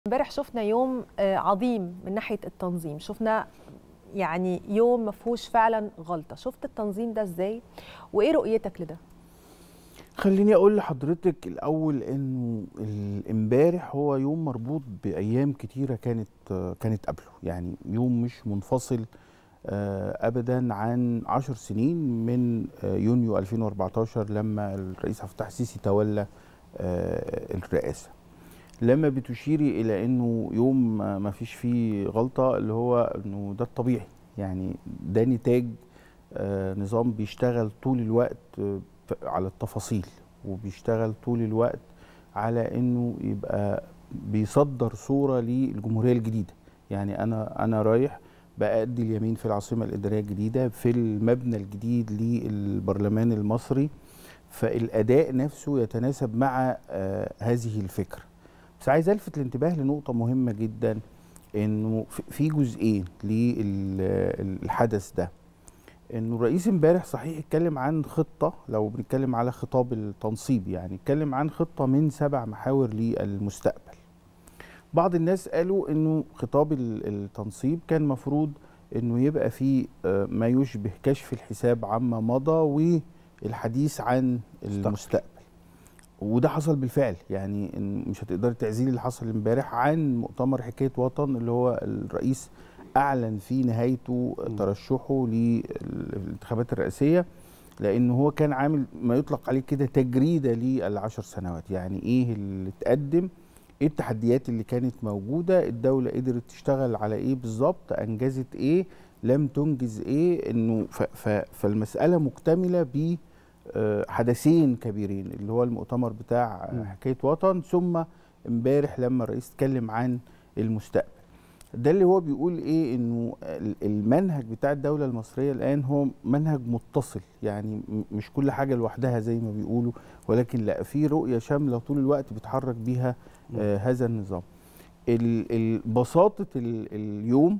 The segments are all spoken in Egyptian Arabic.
امبارح شفنا يوم عظيم من ناحيه التنظيم شفنا يعني يوم ما فيهوش فعلا غلطه شفت التنظيم ده ازاي وايه رؤيتك لده خليني اقول لحضرتك الاول انه امبارح هو يوم مربوط بايام كتيره كانت كانت قبله يعني يوم مش منفصل ابدا عن عشر سنين من يونيو 2014 لما الرئيس عبد الفتاح السيسي تولى الرئاسه لما بتشيري الى انه يوم ما فيش فيه غلطه اللي هو انه ده الطبيعي يعني ده نتاج نظام بيشتغل طول الوقت على التفاصيل وبيشتغل طول الوقت على انه يبقى بيصدر صوره للجمهوريه الجديده يعني انا انا رايح بأدي اليمين في العاصمه الاداريه الجديده في المبنى الجديد للبرلمان المصري فالاداء نفسه يتناسب مع هذه الفكره بس عايز الفت الانتباه لنقطه مهمه جدا انه في جزئين للحدث ده انه الرئيس امبارح صحيح اتكلم عن خطه لو بنتكلم على خطاب التنصيب يعني اتكلم عن خطه من سبع محاور للمستقبل بعض الناس قالوا انه خطاب التنصيب كان مفروض انه يبقى فيه ما يشبه كشف الحساب عما مضى والحديث عن المستقبل وده حصل بالفعل يعني مش هتقدري تعزيلي اللي حصل امبارح عن مؤتمر حكايه وطن اللي هو الرئيس اعلن في نهايته ترشحه للانتخابات الرئاسيه لانه هو كان عامل ما يطلق عليه كده تجريده للعشر سنوات يعني ايه اللي اتقدم ايه التحديات اللي كانت موجوده الدوله قدرت تشتغل على ايه بالظبط انجزت ايه لم تنجز ايه انه فالمساله مكتمله ب حدثين كبيرين اللي هو المؤتمر بتاع حكايه وطن ثم امبارح لما الرئيس اتكلم عن المستقبل ده اللي هو بيقول ايه انه المنهج بتاع الدوله المصريه الان هو منهج متصل يعني مش كل حاجه لوحدها زي ما بيقولوا ولكن لا في رؤيه شامله طول الوقت بيتحرك بيها آه هذا النظام بساطه اليوم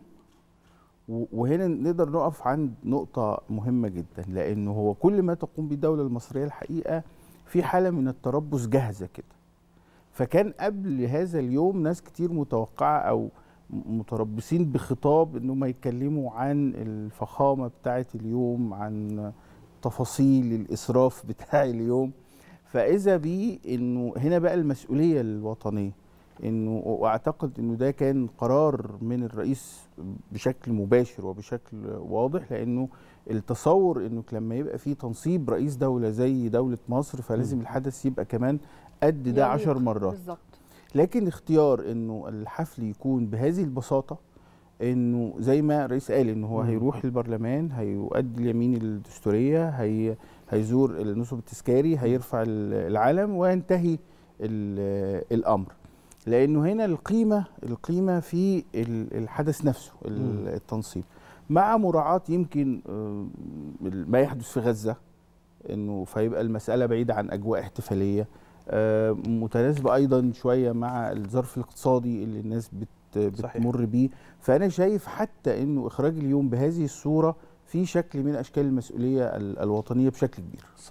وهنا نقدر نقف عند نقطة مهمة جدا لأنه هو كل ما تقوم به الدولة المصرية الحقيقة في حالة من التربص جاهزة كده فكان قبل هذا اليوم ناس كتير متوقعة أو متربصين بخطاب انهم يتكلموا عن الفخامه بتاعه اليوم عن تفاصيل الاسراف بتاع اليوم فاذا بي انه هنا بقى المسؤوليه الوطنيه انه واعتقد انه ده كان قرار من الرئيس بشكل مباشر وبشكل واضح لانه التصور انه لما يبقى في تنصيب رئيس دوله زي دوله مصر فلازم م. الحدث يبقى كمان قد ده عشر مرات بالظبط لكن اختيار انه الحفل يكون بهذه البساطه انه زي ما الرئيس قال انه هو هيروح البرلمان هيؤدي اليمين الدستوريه هي هيزور النصب التذكاري هيرفع العلم وينتهي الامر لانه هنا القيمه القيمه في الحدث نفسه التنصيب مع مراعاه يمكن ما يحدث في غزه انه فيبقى المساله بعيده عن اجواء احتفاليه متناسبه ايضا شويه مع الظرف الاقتصادي اللي الناس بت بتمر بيه فانا شايف حتى انه اخراج اليوم بهذه الصوره في شكل من اشكال المسؤوليه الوطنيه بشكل كبير